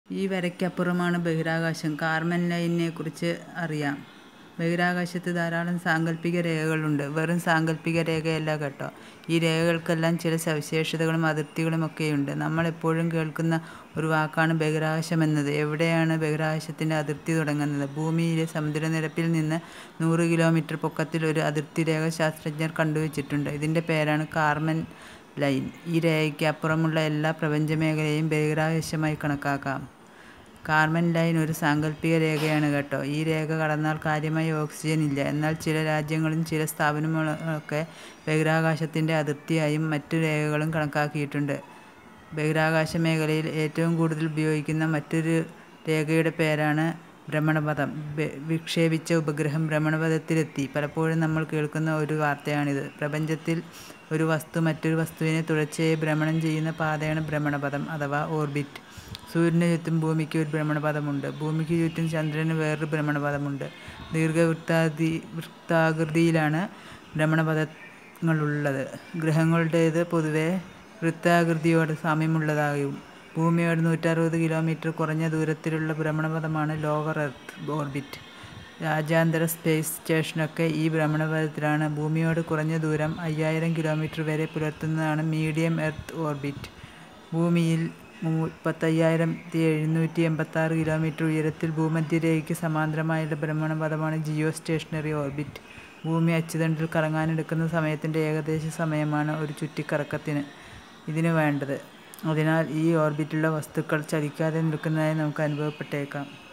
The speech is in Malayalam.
ഈ വരയ്ക്കപ്പുറമാണ് ബഹിരാകാശം കാർമൻ ലൈനിനെ കുറിച്ച് അറിയാം ബഹിരാകാശത്ത് ധാരാളം സാങ്കല്പിക രേഖകളുണ്ട് വെറും സാങ്കല്പിക രേഖയല്ല കേട്ടോ ഈ രേഖകൾക്കെല്ലാം ചില സവിശേഷതകളും അതിർത്തികളും ഒക്കെയുണ്ട് നമ്മൾ എപ്പോഴും കേൾക്കുന്ന ഒരു വാക്കാണ് ബഹിരാകാശം എന്നത് എവിടെയാണ് ബഹിരാകാശത്തിൻ്റെ അതിർത്തി തുടങ്ങുന്നത് ഭൂമിയിലെ സമുദ്രനിരപ്പിൽ നിന്ന് നൂറ് കിലോമീറ്റർ പൊക്കത്തിൽ ഒരു അതിർത്തി രേഖ ശാസ്ത്രജ്ഞർ കണ്ടുവച്ചിട്ടുണ്ട് ഇതിൻ്റെ പേരാണ് കാർമൻ ലൈൻ ഈ രേഖയ്ക്ക് അപ്പുറമുള്ള എല്ലാ പ്രപഞ്ചമേഖലയും ബഹിരാകാശമായി കണക്കാക്കാം കാർമൻ ലൈൻ ഒരു സാങ്കല്പിക രേഖയാണ് കേട്ടോ ഈ രേഖ കടന്നാൽ കാര്യമായി ഓക്സിജൻ ഇല്ല എന്നാൽ ചില രാജ്യങ്ങളും ചില സ്ഥാപനങ്ങളൊക്കെ ബഹിരാകാശത്തിൻ്റെ അതിർത്തിയായും മറ്റു രേഖകളും കണക്കാക്കിയിട്ടുണ്ട് ബഹിരാകാശ മേഖലയിൽ ഏറ്റവും കൂടുതൽ ഉപയോഗിക്കുന്ന മറ്റൊരു രേഖയുടെ പേരാണ് ഭ്രമണപഥം വിക്ഷേപിച്ച ഉപഗ്രഹം ഭ്രമണപഥത്തിലെത്തി പലപ്പോഴും നമ്മൾ കേൾക്കുന്ന ഒരു വാർത്തയാണിത് പ്രപഞ്ചത്തിൽ ഒരു വസ്തു മറ്റൊരു വസ്തുവിനെ തുടർച്ചയായി ഭ്രമണം ചെയ്യുന്ന പാതയാണ് ഭ്രമണപഥം അഥവാ ഓർബിറ്റ് സൂര്യന് ചുറ്റും ഭൂമിക്ക് ഒരു ഭ്രമണപഥമുണ്ട് ഭൂമിക്ക് ചുറ്റും ചന്ദ്രന് വേറൊരു ഭ്രമണപഥമുണ്ട് ദീർഘവൃത്താതി വൃത്താകൃതിയിലാണ് ഭ്രമണപഥങ്ങളുള്ളത് ഗ്രഹങ്ങളുടേത് പൊതുവെ വൃത്താകൃതിയോട് സാമ്യമുള്ളതായും ഭൂമിയോട് നൂറ്ററുപത് കിലോമീറ്റർ കുറഞ്ഞ ദൂരത്തിലുള്ള ഭ്രമണപഥമാണ് ലോവർ എർത്ത് ഓർബിറ്റ് രാജ്യാന്തര സ്പേസ് സ്റ്റേഷനൊക്കെ ഈ ഭ്രമണപഥത്തിലാണ് ഭൂമിയോട് കുറഞ്ഞ ദൂരം അയ്യായിരം കിലോമീറ്റർ വരെ പുലർത്തുന്നതാണ് മീഡിയം എർത്ത് ഓർബിറ്റ് ഭൂമിയിൽ മുപ്പത്തയ്യായിരത്തി എഴുന്നൂറ്റി എൺപത്താറ് കിലോമീറ്റർ ഉയരത്തിൽ ഭൂമധ്യരേഖയ്ക്ക് സമാന്തരമായുള്ള ഭ്രമണപഥമാണ് ജിയോ സ്റ്റേഷനറി ഓർബിറ്റ് ഭൂമി അച്ചുതണ്ടിൽ കറങ്ങാനെടുക്കുന്ന സമയത്തിൻ്റെ ഏകദേശ സമയമാണ് ഒരു ചുറ്റിക്കറക്കത്തിന് ഇതിന് വേണ്ടത് അതിനാൽ ഈ ഓർബിറ്റിലുള്ള വസ്തുക്കൾ ചലിക്കാതെ നിൽക്കുന്നതായി നമുക്ക് അനുഭവപ്പെട്ടേക്കാം